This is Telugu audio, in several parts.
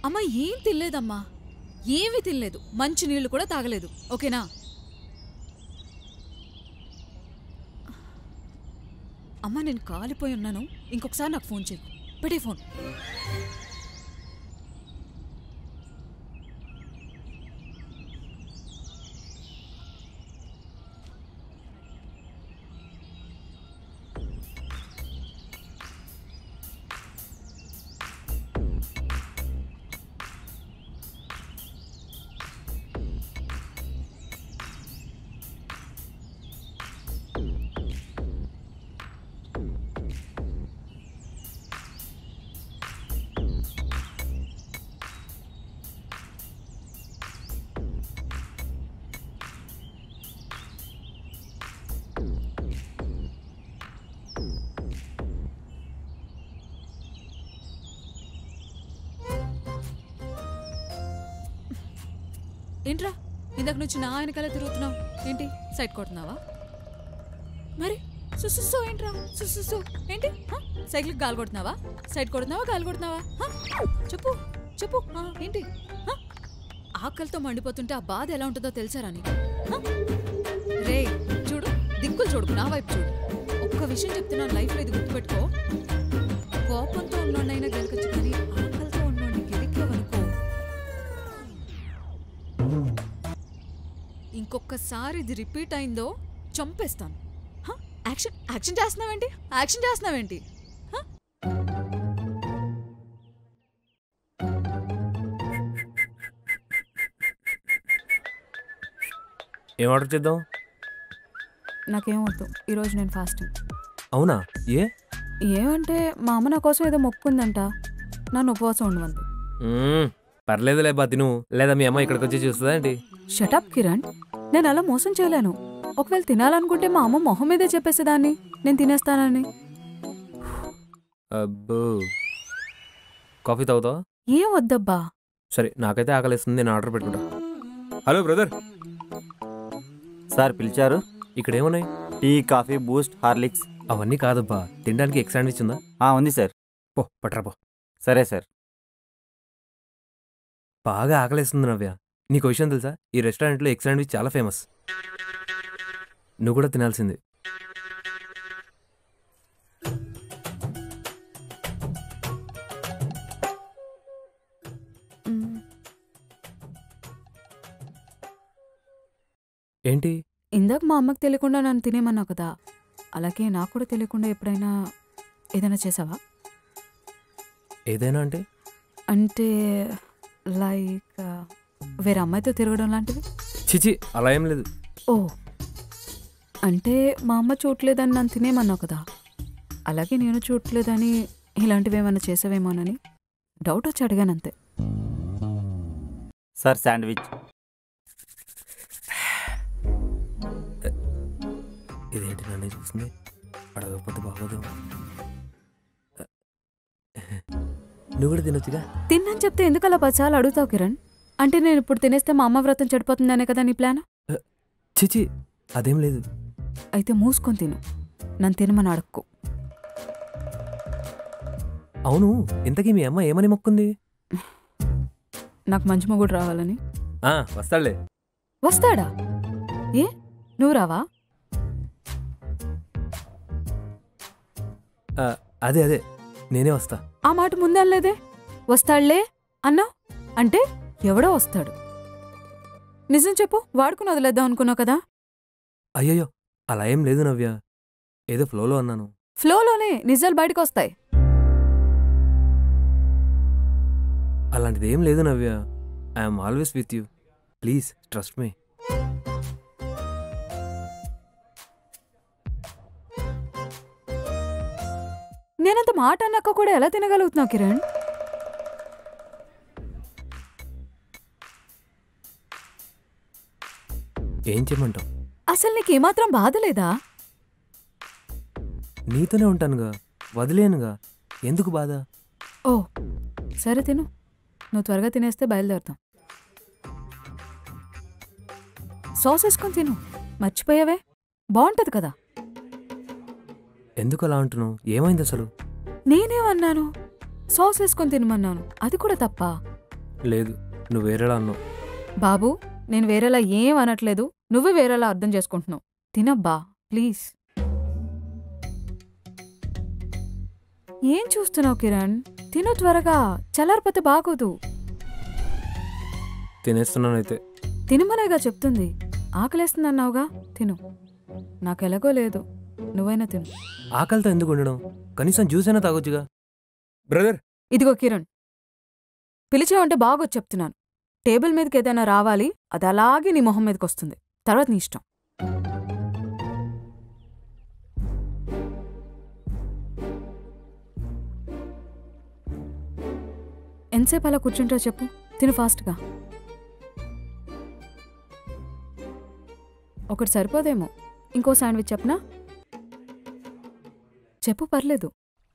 అమ్మ ఏం తినలేదమ్మా ఏమీ తినలేదు మంచి నీళ్లు కూడా తాగలేదు ఓకేనా అమ్మా నేను కాలిపోయి ఉన్నాను ఇంకొకసారి నాకు ఫోన్ చేయి పెట్టే ఫోన్ ఏంట్రా ఇందాక నుంచి నా వెనకాల తిరుగుతున్నావు ఏంటి సైడ్ కొడుతున్నావా మరి సుస్సు ఏంట్రా సుస్సు ఏంటి హ? సైకిల్కి గాలి కొడుతున్నావా సైడ్ కొడుతున్నావా గాలి కొడుతున్నావా హ? చెప్పు చెప్పు ఆ, ఏంటి హ? ఆకలితో మండిపోతుంటే ఆ బాధ ఎలా ఉంటుందో తెలుసారా నీకు హ? రే చూడు దిక్కులు చూడు నా వైపు చూడు ఒక్క విషయం చెప్తున్నాను లైఫ్లో ఇది గుర్తుపెట్టుకో కోపంతో ఉన్నోడైనా గెలకొచ్చు కానీ ఆకలితో ఉన్నోడిని గెలికావనుకో ఇంకొకసారి ఇది రిపీట్ అయిందో చంపేస్తాను హ? యాక్షన్ యాక్షన్ చేస్తున్నావేంటి యాక్షన్ చేస్తున్నావేంటి హ? ఏం ఆర్డర్ చేద్దాం నాకేం వద్దు ఈరోజు నేను ఫాస్టింగ్ అవునా ఏ ఏమంటే మా అమ్మ నా కోసం ఏదో మొక్కుందంట నన్ను ఉపవాసం ఉండమంది మ్మ్, పర్లేదులే బా తిను లేదా మీ అమ్మ ఇక్కడికి వచ్చి చూస్తుందా ఏంటి షటప్ కిరణ్ నేను అలా మోసం చేయలేను ఒకవేళ తినాలనుకుంటే మా అమ్మ మొహం మీదే చెప్పేసేదాన్ని నేను తినేస్తానని అబ్బో కాఫీ తాగుతావా ఏం వద్దబ్బా సరే నాకైతే ఆకలిస్తుంది నేను ఆర్డర్ పెట్టుకుంటా హలో బ్రదర్ సార్ పిలిచారు ఇక్కడ ఏమున్నాయి టీ కాఫీ బూస్ట్ హార్లిక్స్ అవన్నీ కాదబ్బా తినడానికి ఎగ్ శాండ్విచ్ ఉందా ఆ, ఉంది సార్ పో పట్రా పో సరే సార్ బాగా ఆకలిస్తుంది నవ్య నీకు విషయం తెలుసా ఈ రెస్టారెంట్లో ఎగ్ శాండ్విచ్ చాలా ఫేమస్ నువ్వు కూడా తినాల్సింది మ్, ఏంటి ఇందాక మా అమ్మకి తెలియకుండా నన్ను తినేమన్నావు కదా అలాగే నాకు కూడా తెలియకుండా ఎప్పుడైనా ఏదైనా చేసావా ఏదైనా అంటే అంటే లైక్ వేరే అమ్మాయితో తిరగడం లాంటివి చిచి అలా ఏం లేదు ఓ అంటే మా అమ్మ చూడలేదని నన్ను తినేమన్నావు కదా అలాగే నేను చూడలేదని ఇలాంటివి ఏమైనా చేసావేమోనని డౌట్ వచ్చి అడిగాను అంతే సార్ శాండ్విచ్ ఇదేంటి నన్ను చూస్తుంది అడగకపోతే బాగోదేమో నువ్వు కూడా తినొచ్చుగా తిన్నాను చెప్తే ఎందుకు అలా పదిసార్లు అడుగుతావు కిరణ్ అంటే నేను ఇప్పుడు తినేస్తే మా అమ్మ వ్రతం చెడిపోతుందనే కదా నీ ప్లాన్ చిచి అదేం లేదు అయితే మూసుకొని తిను నన్ను తినమని అడక్కు అవును ఇంతకీ మీ అమ్మ ఏమని మొక్కుంది నాకు మంచి మొగుడు రావాలని ఆ, వస్తాడులే వస్తాడా ఏ నువ్వు రావా ఆ, అదే అదే నేనే వస్తా ఆ మాట ముందనలేదే వస్తాడులే అన్నా అంటే ఎవడో వస్తాడు నిజం చెప్పు వాడుకుని వదిలేద్దాం అనుకున్నావు కదా అయ్యయ్యో అలా ఏం లేదు నవ్య ఏదో ఫ్లోలో అన్నాను ఫ్లోలోనే నిజాలు బయటకు వస్తాయి అలాంటిది ఏం లేదు Navya I'm always with you please trust me నేనంత మాట అన్నాక కూడా ఎలా తినగలుగుతున్నావు కిరణ్ ఏం చేయమంటావు అసలు నీకు ఏమాత్రం బాధ లేదా నీతోనే ఉంటానుగా వదిలేనుగా ఎందుకు బాధ ఓ సరే తిను నువ్వు త్వరగా తినేస్తే బయలుదేరుతాం సాస్ వేసుకొని తిను మర్చిపోయావే బాగుంటది కదా ఎందుకు అలా అంటున్నావు ఏమైంది అసలు నేనేమన్నాను సాస్ వేసుకొని తినమన్నాను అది కూడా తప్ప లేదు నువ్వు వేరేలా అన్నావు బాబు నేను వేరేలా ఏం అనట్లేదు నువ్వే వేరేలా అర్థం చేసుకుంటున్నావు తినబ్బా ప్లీజ్ ఏం చూస్తున్నావు కిరణ్ తిను త్వరగా చల్లారిపోతే బాగోదు తినేస్తున్నాను అయితే తినమనేగా చెప్తుంది ఆకలేస్తుంది అన్నావుగా తిను నాకెలాగో లేదు నువ్వైనా తిను ఆకలితో ఎందుకు ఉండడం కనీసం జ్యూస్ అయినా తాగొచ్చుగా బ్రదర్ ఇదిగో కిరణ్ పిలిచావంటే బాగొచ్చు చెప్తున్నాను టేబుల్ మీదకి ఏదైనా రావాలి అది అలాగే నీ మొహం మీదకి వస్తుంది తర్వాత నీ ఇష్టం ఎంతసేపు అలా కూర్చుంటా చెప్పు తిను ఫాస్ట్గా ఒకటి సరిపోదేమో ఇంకో శాండ్విచ్ చెప్పనా చెప్పు పర్లేదు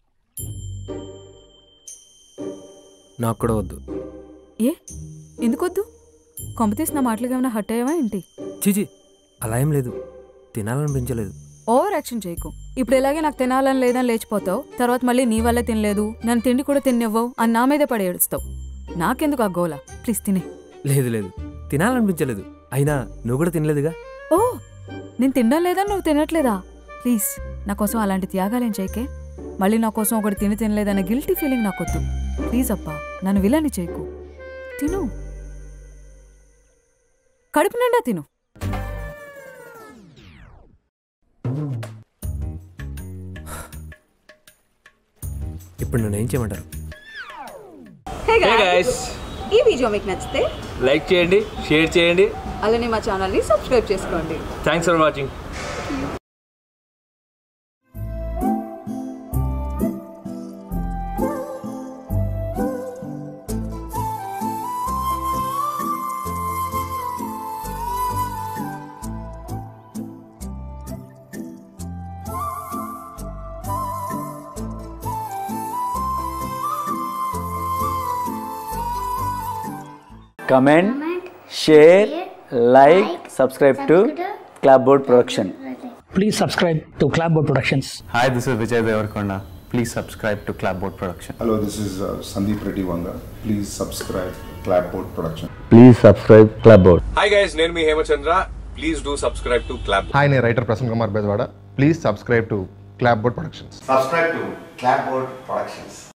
నాకు కూడా వద్దు ఏ ఎందుకొద్దు కొంపతీసి నా మాటలుగా ఏమైనా హట్ అయ్యావా ఏంటి చీచి అలా ఏం లేదు తినాలనిపించలేదు ఓవర్ యాక్షన్ చేయకు ఇప్పుడు ఎలాగే నాకు తినాలని లేదని లేచిపోతావు తర్వాత మళ్ళీ నీ వల్లే తినలేదు నన్ను తిండి కూడా తిన్నవ్వవు అని నా మీదే పడి ఏడుస్తావు నాకెందుకు ఆ గోల ప్లీజ్ తినే లేదు లేదు తినాలనిపించలేదు అయినా నువ్వు కూడా తినలేదుగా ఓ నేను తినడం లేదా నువ్వు తినట్లేదా ప్లీజ్ నా కోసం అలాంటి త్యాగాలేం చేయకే మళ్ళీ నా కోసం ఒకటి తిని తినలేదన్న గిల్టీ ఫీలింగ్ నాకొద్దు ప్లీజ్ అప్పా నన్ను విలని చేయకు తిను కడుపు నిండా తిను ఇప్పుడు నన్ను ఏం చేయమంటారు హే హే గైస్ ఈ వీడియో మీకు నచ్చితే లైక్ చేయండి షేర్ చేయండి అలానే మా ఛానల్ని సబ్స్క్రైబ్ చేసుకోండి thanks for watching comment share like subscribe to Clapboard Production Please subscribe to Clapboard Productions. Hi, this is Vijay Devarkonda. Please subscribe to Clapboard Production. Hello, this is uh, Sandeep Reddy Vanga. Please subscribe Clapboard Production. Please subscribe Clapboard hi guys నేను మీ Hemachandra please do subscribe to Clap hi నేను writer Prasanna Kumar Bezawada please subscribe to Clapboard Productions subscribe to Clapboard Productions.